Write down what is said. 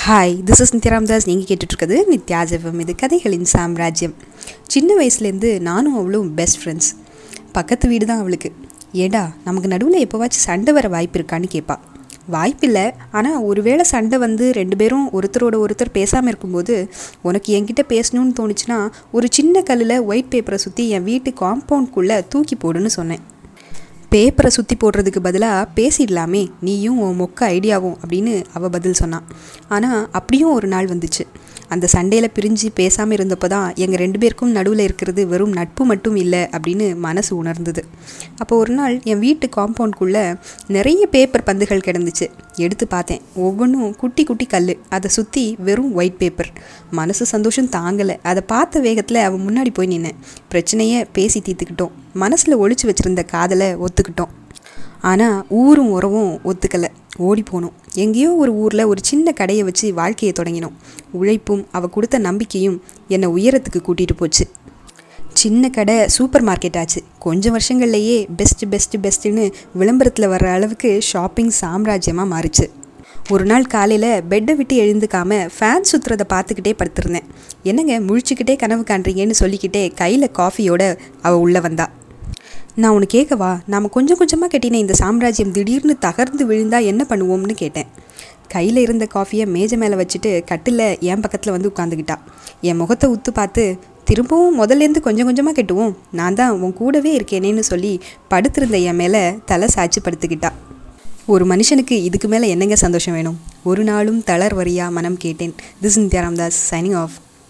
hi this is Nithya Ramdas நீங்கள் கேட்டுட்ருக்கிறது நித்யா ஜெபம் இது கதைகளின் சாம்ராஜ்யம் சின்ன வயசுலேருந்து நானும் அவளும் பெஸ்ட் ஃப்ரெண்ட்ஸ் பக்கத்து வீடு தான் அவளுக்கு ஏடா நமக்கு நடுவில் எப்போவாச்சும் சண்டை வர வாய்ப்பு இருக்கான்னு கேட்பா வாய்ப்பில்லை ஆனால் ஒருவேளை சண்டை வந்து ரெண்டு பேரும் ஒருத்தரோட ஒருத்தர் பேசாமல் இருக்கும்போது உனக்கு என்கிட்ட பேசணும்னு தோணுச்சுன்னா ஒரு சின்ன கல்லில் ஒயிட் பேப்பரை சுற்றி என் வீட்டு காம்பவுண்ட்குள்ளே தூக்கி போடுன்னு சொன்னேன் பேப்பரை சுற்றி போடுறதுக்கு பதிலாக பேசிடலாமே நீயும் உன் மொக்க ஐடியாவும் அப்படின்னு அவள் பதில் சொன்னான் ஆனால் அப்படியும் ஒரு நாள் வந்துச்சு அந்த சண்டையில் பிரிஞ்சு பேசாமல் இருந்தப்போ தான் எங்கள் ரெண்டு பேருக்கும் நடுவில் இருக்கிறது வெறும் நட்பு மட்டும் இல்லை அப்படின்னு மனசு உணர்ந்தது அப்போ ஒரு நாள் என் வீட்டு காம்பவுண்ட்குள்ளே நிறைய பேப்பர் பந்துகள் கிடந்துச்சு எடுத்து பார்த்தேன் ஒவ்வொன்றும் குட்டி குட்டி கல் அதை சுற்றி வெறும் ஒயிட் பேப்பர் மனசு சந்தோஷம் தாங்கலை அதை பார்த்த வேகத்தில் அவன் முன்னாடி போய் நின்னேன் பிரச்சனையை பேசி தீர்த்துக்கிட்டோம் மனசில் ஒழிச்சு வச்சுருந்த காதலை ஒத்துக்கிட்டோம் ஆனால் ஊரும் உறவும் ஒத்துக்கலை ஓடி போனோம் எங்கேயோ ஒரு ஊரில் ஒரு சின்ன கடையை வச்சு வாழ்க்கையை தொடங்கினோம் உழைப்பும் அவள் கொடுத்த நம்பிக்கையும் என்னை உயரத்துக்கு கூட்டிகிட்டு போச்சு சின்ன கடை சூப்பர் மார்க்கெட் ஆச்சு கொஞ்சம் வருஷங்கள்லையே பெஸ்ட் பெஸ்ட் பெஸ்ட்டுன்னு விளம்பரத்தில் வர்ற அளவுக்கு ஷாப்பிங் சாம்ராஜ்யமாக மாறிச்சு ஒரு நாள் காலையில் பெட்டை விட்டு எழுந்துக்காம ஃபேன் சுற்றுறதை பார்த்துக்கிட்டே படுத்திருந்தேன் என்னங்க முழிச்சுக்கிட்டே கனவு காண்றீங்கன்னு சொல்லிக்கிட்டே கையில் காஃபியோட அவள் உள்ளே வந்தா நான் உனக்கு கேட்கவா நாம் கொஞ்சம் கொஞ்சமாக கட்டின இந்த சாம்ராஜ்யம் திடீர்னு தகர்ந்து விழுந்தா என்ன பண்ணுவோம்னு கேட்டேன் கையில் இருந்த காஃபியை மேஜை மேலே வச்சுட்டு கட்டில் என் பக்கத்தில் வந்து உட்காந்துக்கிட்டா என் முகத்தை உத்து பார்த்து திரும்பவும் முதல்லேருந்து கொஞ்சம் கொஞ்சமாக கட்டுவோம் நான் தான் உன் கூடவே இருக்கேனேன்னு சொல்லி படுத்திருந்த என் மேலே தலை சாய்ச்சி படுத்துக்கிட்டா ஒரு மனுஷனுக்கு இதுக்கு மேலே என்னங்க சந்தோஷம் வேணும் ஒரு நாளும் தளர் வரியா மனம் கேட்டேன் this Nithya Ramdas signing of